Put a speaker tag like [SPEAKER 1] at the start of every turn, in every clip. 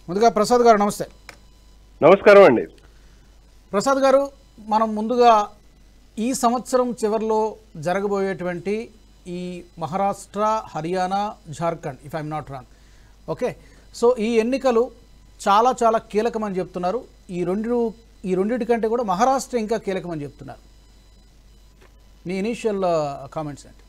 [SPEAKER 1] ముందుగా ప్రసాద్ గారు నమస్తే
[SPEAKER 2] నమస్కారం అండి
[SPEAKER 1] ప్రసాద్ గారు మనం ముందుగా ఈ సంవత్సరం చివరిలో జరగబోయేటువంటి ఈ Maharashtra Haryana Jharkhand if I'm not wrong okay so ఈ ఎన్నికలు చాలా చాలా కీలకమని చెప్తున్నారు ఈ రెండు ఈ రెండింటి కంటే కూడా మహారాష్ట్ర ఇంకా కీలకమని చెప్తున్నారు మీ ఇనీషియల్ కామెంట్స్ ఏంటి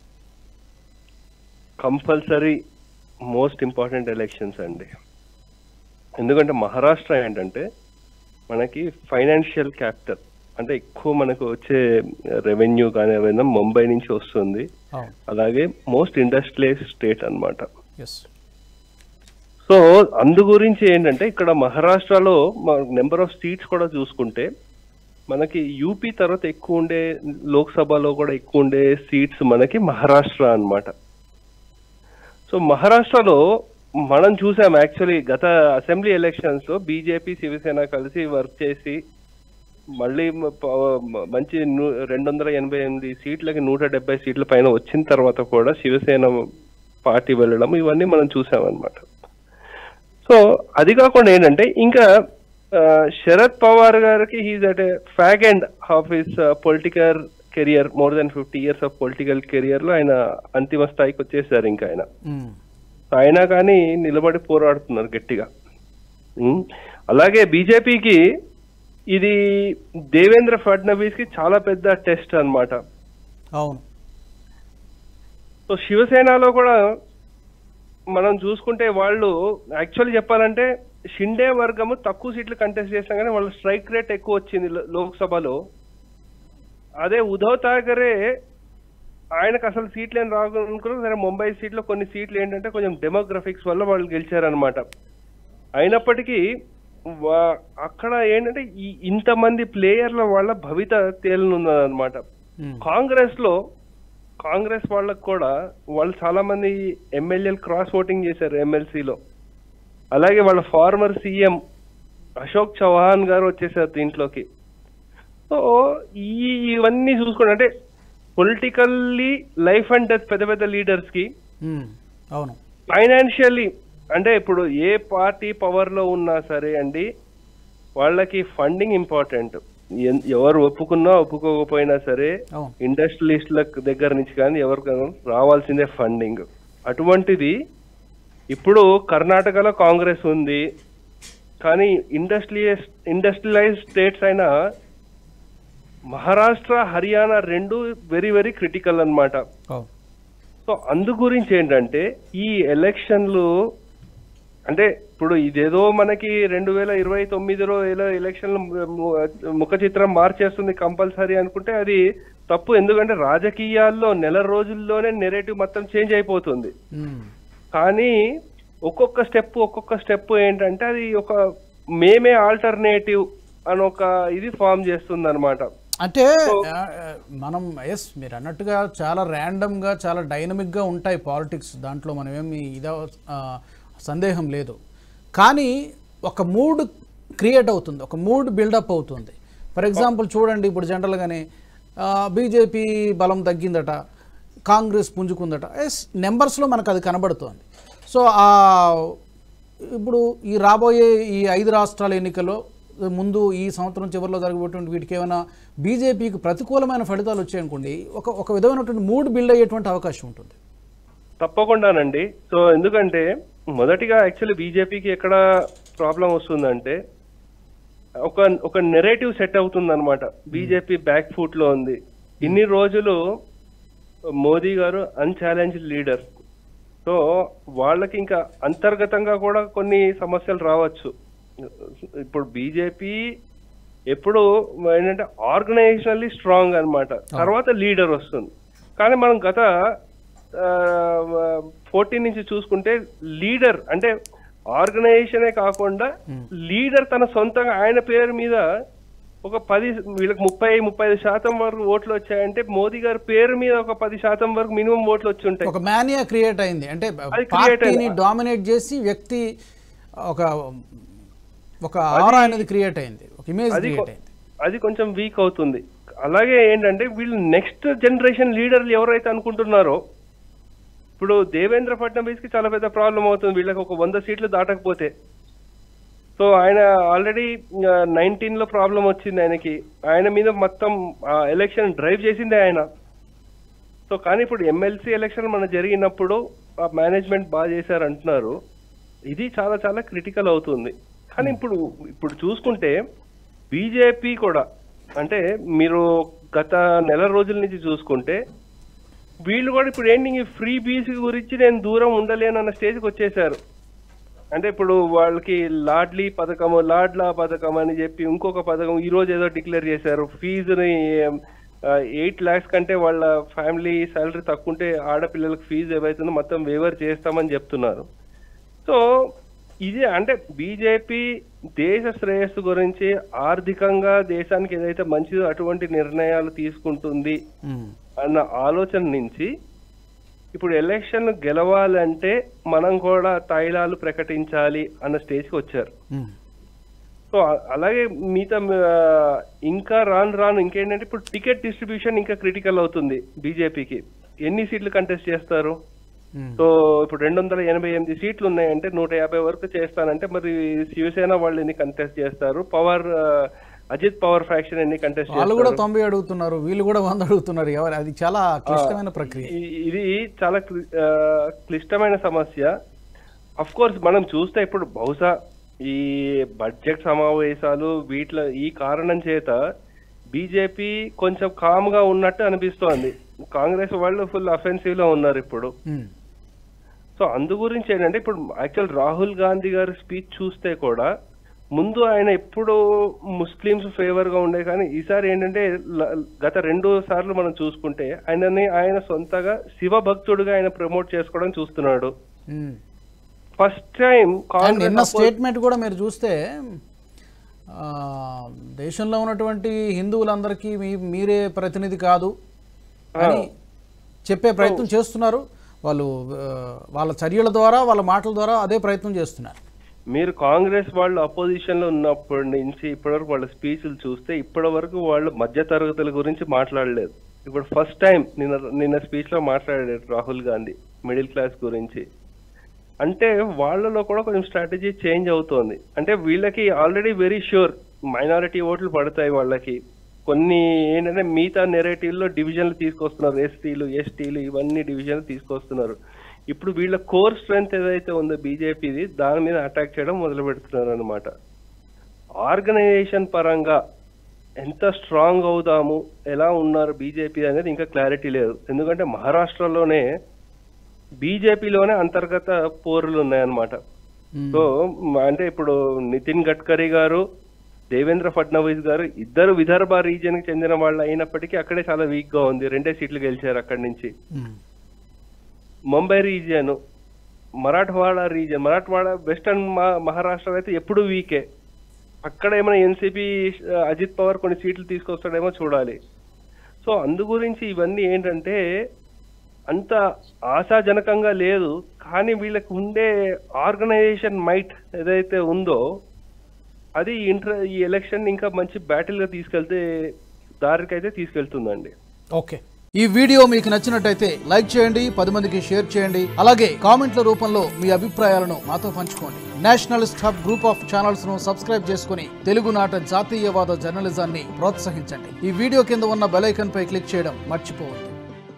[SPEAKER 2] కంపల్సరీ మోస్ట్ ఇంపార్టెంట్ ఎలక్షన్స్ అండి ఎందుకంటే మహారాష్ట్ర ఏంటంటే మనకి ఫైనాన్షియల్ క్యాపిటల్ అంటే ఎక్కువ మనకు వచ్చే రెవెన్యూ కానీ ఏమైనా ముంబై నుంచి వస్తుంది
[SPEAKER 1] అవును
[SPEAKER 2] అలాగే మోస్ట్ ఇండస్ట్రియలైజ్ స్టేట్ అన్నమాట
[SPEAKER 1] ఎస్
[SPEAKER 2] సో అందు గురించి ఏంటంటే ఇక్కడ మహారాష్ట్రలో నెంబర్ ఆఫ్ సీట్స్ కూడా చూసుకుంటే మనకి యూపీ తర్వాత ఎక్కువ ఉండే లోక్సభలో కూడా ఎక్కువ ఉండే సీట్స్ మనకి మహారాష్ట్ర అన్నమాట సో మహారాష్ట్రలో మనం చూసాం యాక్చువల్లీ గత అసెంబ్లీ ఎలక్షన్స్ లో బీజేపీ శివసేన కలిసి వర్క్ చేసి మళ్ళీ మ- ప- మ- మంచి ను- రెండు వందల ఎనభై ఎనిమిది సీట్లకి నూట డెబ్బై సీట్ల పైన వచ్చిన తర్వాత కూడా శివసేన పార్టీ వెళ్ళడం ఇవన్నీ మనం చూసామన్నమాట సో అది కాకుండా ఏంటంటే ఇంకా ఆ, శరద్ పవార్ గారికి he's at a fag end half his political career more than fifty years of political career లో ఆయన అంతిమ స్థాయికి వచ్చేసారు ఇంకా ఆయన
[SPEAKER 1] మ్మ్.
[SPEAKER 2] అయినా కానీ నిలబడి పోరాడుతున్నారు గట్టిగా ఉమ్. అలాగే బీజేపీకి ఇది దేవేంద్ర ఫడ్నవీస్ కి చాలా పెద్ద టెస్ట్ అన్నమాట
[SPEAKER 1] అవును
[SPEAKER 2] సో శివసేనలో కూడా మనం చూసుకుంటే వాళ్ళు యాక్చువల్లీ చెప్పాలంటే షిండే వర్గము తక్కువ సీట్లు కంటెస్ట్ చేసినా కానీ వాళ్ళ స్ట్రైక్ రేట్ ఎక్కువ వచ్చింది లో- లోక్సభలో అదే ఉద్ధవ్ ఠాకరే ఆయనకు అసలు సీట్లు ఏం రాకనుకున్నారు సరే ముంబై సీట్లో కొన్ని సీట్లు ఏంటంటే కొంచెం డెమోగ్రఫిక్స్ వల్ల వాళ్ళు గెలిచారనమాట అయినప్పటికీ వా- అక్కడ ఏంటంటే ఈ ఇంతమంది ప్లేయర్ల వాళ్ళ భవిత తేలనున్నదన్నమాట
[SPEAKER 1] మ్మ్.
[SPEAKER 2] కాంగ్రెస్ లో కాంగ్రెస్ వాళ్ళకు కూడా వాళ్ళు చాలా మంది ఎమ్మెల్యేలు క్రాస్ ఓటింగ్ చేశారు ఎమ్మెల్సీలో అలాగే వాళ్ళ ఫార్మర్ సీఎం అశోక్ చౌహాన్ గారు వచ్చేసారు దీంట్లోకి సో ఈ ఇవన్నీ చూసుకోండి అంటే పొలిటికల్లీ లైఫ్ అండ్ డెత్ పెద్ద పెద్ద లీడర్స్ కి
[SPEAKER 1] మ్మ్. అవును
[SPEAKER 2] ఫైనాన్షియల్లీ అంటే ఇప్పుడు ఏ పార్టీ పవర్ లో ఉన్నా సరే అండి వాళ్ళకి ఫండింగ్ ఇంపార్టెంట్ ఎన్- ఎవరు ఒప్పుకున్నా ఒప్పుకోకపోయినా సరే
[SPEAKER 1] అవును
[SPEAKER 2] ఇండస్ట్రియలిస్టుల దగ్గర నుంచి కానీ ఎవరికైనా రావాల్సిందే ఫండింగ్ అటువంటిది ఇప్పుడు కర్ణాటకలో కాంగ్రెస్ ఉంది కానీ ఇండస్ట్రియస్ ఇండస్ట్రియలైజ్ స్టేట్స్ అయిన మహారాష్ట్ర హర్యానా రెండు వెరీ వెరీ క్రిటికల్ అన్నమాట
[SPEAKER 1] అవును
[SPEAKER 2] సో అందు గురించి ఏంటంటే ఈ ఎలక్షన్లు అంటే ఇప్పుడు ఇదేదో మనకి రెండు వేల ఇరవై తొమ్మిదిలో ఏదో ఎలక్షన్లు ము- ముఖ చిత్రం మార్చేస్తుంది కంపల్సరీ అనుకుంటే అది తప్పు ఎందుకంటే రాజకీయాల్లో నెల రోజుల్లోనే నెరేటివ్ మొత్తం చేంజ్ అయిపోతుంది
[SPEAKER 1] మ్మ్.
[SPEAKER 2] కానీ ఒక్కొక్క స్టెప్ ఒక్కొక్క స్టెప్ ఏంటంటే అది ఒక మేమే ఆల్టర్నేటివ్ అని ఒక ఇది ఫామ్ చేస్తుంది అనమాట
[SPEAKER 1] అంటే ఆ, మనం ఎస్ మీరు అన్నట్టుగా చాలా ర్యాండమ్గా చాలా డైనమిక్గా ఉంటాయి పాలిటిక్స్ దాంట్లో మనం ఏమి ఇదో ఆ, సందేహం లేదు కానీ ఒక మూడ్ క్రియేట్ అవుతుంది ఒక మూడ్ బిల్డప్ అవుతుంది ఫర్ ఎగ్జాంపుల్ చూడండి ఇప్పుడు జనరల్గానే బీజేపీ బలం తగ్గిందట కాంగ్రెస్ పుంజుకుందట ఎస్ నెంబర్స్లో మనకు అది కనబడుతోంది సో ఆ ఇప్పుడు ఈ రాబోయే ఈ ఐదు రాష్ట్రాల ఎన్నికల్లో ముందు ఈ సంవత్సరం చివరిలో జరగబోయేటువంటి వీటికి ఏమైనా బీజేపీకి ప్రతికూలమైన ఫలితాలు వచ్చాయనుకోండి ఒక ఒక విధమైనటువంటి మూడ్ బిల్డ్ అయ్యేటువంటి అవకాశం ఉంటుంది
[SPEAKER 2] తప్పకుండానండి సో ఎందుకంటే మొదటిగా యాక్చువల్లీ బీజేపీకి ఎక్కడ ప్రాబ్లం వస్తుందంటే ఒక ఒక నెరేటివ్ సెట్ అవుతుంది అనమాట బీజేపీ బ్యాక్ ఫుట్ లో ఉంది ఇన్ని రోజులు మోదీ గారు అన్ఛాలెంజ్ లీడర్ సో వాళ్ళకి ఇంకా అంతర్గతంగా కూడా కొన్ని సమస్యలు రావచ్చు ఇప్పుడు బీజేపీ ఎప్పుడు ఏంటంటే ఆర్గనైజేషనల్లీ స్ట్రాంగ్ అన్నమాట తర్వాత లీడర్ వస్తుంది కానీ మనం గత ఫోర్టీన్ నుంచి చూసుకుంటే లీడర్ అంటే ఆర్గనైజేషనే కాకుండా లీడర్ తన సొంతంగా ఆయన పేరు మీద ఒక పది వీళ్ళకి ముప్పై ముప్పై ఐదు శాతం వరకు ఓట్లు వచ్చాయంటే మోదీ గారి పేరు మీద ఒక పది శాతం వరకు మినిమం ఓట్లు వచ్చి ఉంటాయి
[SPEAKER 1] ఒక మానియా క్రియేట్ అయింది అంటే
[SPEAKER 2] create
[SPEAKER 1] పార్టీని డామినేట్ చేసి వ్యక్తి ఒక ఒక ఆరా అనేది క్రియేట్ అయింది ఒక ఇమేజ్
[SPEAKER 2] అది
[SPEAKER 1] క్రియేట్ అయింది
[SPEAKER 2] అది కొంచెం వీక్ అవుతుంది అలాగే ఏంటంటే వీళ్ళు నెక్స్ట్ జనరేషన్ లీడర్లు ఎవరైతే అనుకుంటున్నారో ఇప్పుడు దేవేంద్ర ఫడ్నవీస్ కి చాలా పెద్ద ప్రాబ్లం అవుతుంది వీళ్ళకి ఒక వంద సీట్లు దాటకపోతే సో ఆయన ఆల్రెడీ నైన్టీన్ లో ప్రాబ్లం వచ్చింది ఆయనకి ఆయన మీద మొత్తం ఎలక్షన్ డ్రైవ్ చేసిందే ఆయన సో కానీ ఇప్పుడు ఎమ్మెల్సీ ఎలక్షన్ మన జరిగినప్పుడు ఆ మేనేజ్మెంట్ బాగా చేశారు అంటున్నారు ఇది చాలా చాలా క్రిటికల్ అవుతుంది కానీ ఇప్పుడు ఇప్పుడు చూసుకుంటే బీజేపీ కూడా అంటే మీరు గత నెల రోజుల నుంచి చూసుకుంటే వీళ్ళు కూడా ఇప్పుడు ఏంటి ఈ ఫ్రీ బీసీ గురించి నేను దూరం ఉండలేను అన్న స్టేజ్కి వచ్చేసారు అంటే ఇప్పుడు వాళ్ళకి లాడ్లీ పథకం లాడ్లా పథకం అని చెప్పి ఇంకొక పథకం ఈ రోజు ఏదో డిక్లేర్ చేశారు ఫీజుని ఎయిట్ లాక్స్ కంటే వాళ్ళ ఫ్యామిలీ సాలరీ తక్కువ ఉంటే ఆడపిల్లలకు ఫీజు ఏవైతుందో మొత్తం వేవర్ చేస్తామని చెప్తున్నారు సో ఇది అంటే బీజేపీ దేశ శ్రేయస్సు గురించి ఆర్థికంగా దేశానికి ఏదైతే మంచిదో అటువంటి నిర్ణయాలు తీసుకుంటుంది
[SPEAKER 1] ఉమ్,
[SPEAKER 2] అన్న ఆలోచన నుంచి ఇప్పుడు ఎలక్షన్ గెలవాలంటే మనం కూడా తైలాలు ప్రకటించాలి అన్న స్టేజ్కి వచ్చారు
[SPEAKER 1] ఉమ్,
[SPEAKER 2] సో అ- అలాగే మిగతా ఆ, ఇంకా రాను రాను ఇంకేంటంటే ఇప్పుడు టికెట్ డిస్ట్రిబ్యూషన్ ఇంకా క్రిటికల్ అవుతుంది బీజేపీకి ఎన్ని సీట్లు కంటెస్ట్ చేస్తారు
[SPEAKER 1] ఉమ్.
[SPEAKER 2] సో ఇప్పుడు రెండు వందల ఎనభై ఎనిమిది సీట్లు ఉన్నాయంటే నూట యాభై వరకు చేస్తానంటే మరి శివసేన వాళ్ళు ఎన్ని కంటెస్ట్ చేస్తారు పవర్ ఆ, అజిత్ పవర్ ఫ్యాక్షన్ ఎన్ని కంటెస్ట్
[SPEAKER 1] వాళ్ళు
[SPEAKER 2] చేస్తారు
[SPEAKER 1] కూడా తొంభై అడుగుతున్నారు వీళ్ళు కూడా వంద అడుగుతున్నారు ఎవరు అది చాలా క్లిష్టమైన ప్రక్రియ
[SPEAKER 2] ఈ- ఇది చాలా క్లి- ఆ, క్లిష్టమైన సమస్య అఫ్ కోర్స్ మనం చూస్తే ఇప్పుడు బహుశా ఈ బడ్జెట్ సమావేశాలు వీటిలో ఈ కారణం చేత బీజేపీ కొంచెం కామ్ గా ఉన్నట్టు అనిపిస్తోంది కాంగ్రెస్ వాళ్ళు ఫుల్ అఫెన్సివ్ లో ఉన్నారు ఇప్పుడు
[SPEAKER 1] ఉమ్,
[SPEAKER 2] సో అందు గురించి ఏంటంటే ఇప్పుడు యాక్చువల్ రాహుల్ గాంధీ గారి స్పీచ్ చూస్తే కూడా ముందు ఆయన ఎప్పుడు ముస్లిమ్స్ ఫేవర్ గా ఉండే కానీ ఈసారి ఏంటంటే ల- గత రెండు సార్లు మనం చూసుకుంటే ఆయనని ఆయన సొంతగా శివ భక్తుడుగా ఆయన ప్రమోట్ చేసుకోవడం చూస్తున్నాడు
[SPEAKER 1] ఉమ్.
[SPEAKER 2] ఫస్ట్ టైం
[SPEAKER 1] అండ్ నిన్న
[SPEAKER 2] కాంగ్రెస్
[SPEAKER 1] స్టేట్మెంట్ కూడా మీరు చూస్తే ఆ, దేశంలో ఉన్నటువంటి హిందువులందరికీ మీ మీరే ప్రతినిధి కాదు అని చెప్పే ప్రయత్నం చేస్తున్నారు వాళ్ళు ఆ, వాళ్ళ చర్యల ద్వారా వాళ్ళ మాటల ద్వారా అదే ప్రయత్నం చేస్తున్నారు
[SPEAKER 2] మీరు కాంగ్రెస్ వాళ్ళు అపోజిషన్ లో ఉన్నప్పటి నుంచి ఇప్పటివరకు వాళ్ళ స్పీచ్లు చూస్తే ఇప్పటి వరకు వాళ్ళు మధ్య తరగతుల గురించి మాట్లాడలేదు ఇప్పుడు ఫస్ట్ టైం నిన్న నిన్న స్పీచ్ లో మాట్లాడారు రాహుల్ గాంధీ మిడిల్ క్లాస్ గురించి అంటే వాళ్ళలో కూడా కొంచెం స్ట్రాటజీ చేంజ్ అవుతోంది అంటే వీళ్ళకి ఆల్రెడీ వెరీ షూర్ మైనారిటీ ఓట్లు పడతాయి వాళ్ళకి కొన్ని ఏంటంటే మిగతా నెరేటివ్ లో డివిజన్లు తీసుకొస్తున్నారు ఎస్సీలు ఎస్టీలు ఇవన్నీ డివిజన్లు తీసుకొస్తున్నారు ఇప్పుడు వీళ్ళ కోర్ స్ట్రెంగ్త్ ఏదైతే ఉందో బీజేపీది దాని మీద అటాక్ చేయడం మొదలు పెడుతున్నారు అనమాట ఆర్గనైజేషన్ పరంగా ఎంత స్ట్రాంగ్ అవుదాము ఎలా ఉన్నారు బీజేపీ అనేది ఇంకా క్లారిటీ లేదు ఎందుకంటే మహారాష్ట్రలోనే బీజేపీలోనే అంతర్గత పోరులు ఉన్నాయన్నమాట
[SPEAKER 1] ఉమ్.
[SPEAKER 2] సో మ- అంటే ఇప్పుడు నితిన్ గడ్కరీ గారు దేవేంద్ర ఫడ్నవీస్ గారు ఇద్దరు విదర్భ రీజియన్ కి చెందిన వాళ్ళు అయినప్పటికీ అక్కడే చాలా వీక్ గా ఉంది రెండే సీట్లు గెలిచారు అక్కడి నుంచి
[SPEAKER 1] ఉమ్.
[SPEAKER 2] Mumbai region Marathwada region Marathwada western Maharashtra అయితే ఎప్పుడు వీకే అక్కడ ఏమైనా ఎన్సీపీ అజిత్ పవార్ కొన్ని సీట్లు తీసుకొస్తాడేమో చూడాలి సో అందు గురించి ఇవన్నీ ఏంటంటే అంత ఆశాజనకంగా లేదు కానీ వీళ్ళకి ఉండే ఆర్గనైజేషన్ మైట్ ఏదైతే ఉందో అది ఇంటర్ ఈ ఎలక్షన్ ఇంకా మంచి బ్యాటిల్ గా తీసుకెళ్తే దారికైతే తీసుకెళ్తుందండి
[SPEAKER 1] ఓకే ఈ వీడియో మీకు నచ్చినట్టయితే లైక్ చేయండి పది మందికి షేర్ చేయండి అలాగే కామెంట్ల రూపంలో మీ అభిప్రాయాలను మాతో పంచుకోండి nationalist hub group of channels ను సబ్స్క్రైబ్ చేసుకుని తెలుగునాట జాతీయవాద జర్నలిజాన్ని ప్రోత్సహించండి ఈ వీడియో కింద ఉన్న బెల్ ఐకాన్ పై క్లిక్ చేయడం మర్చిపోవద్దు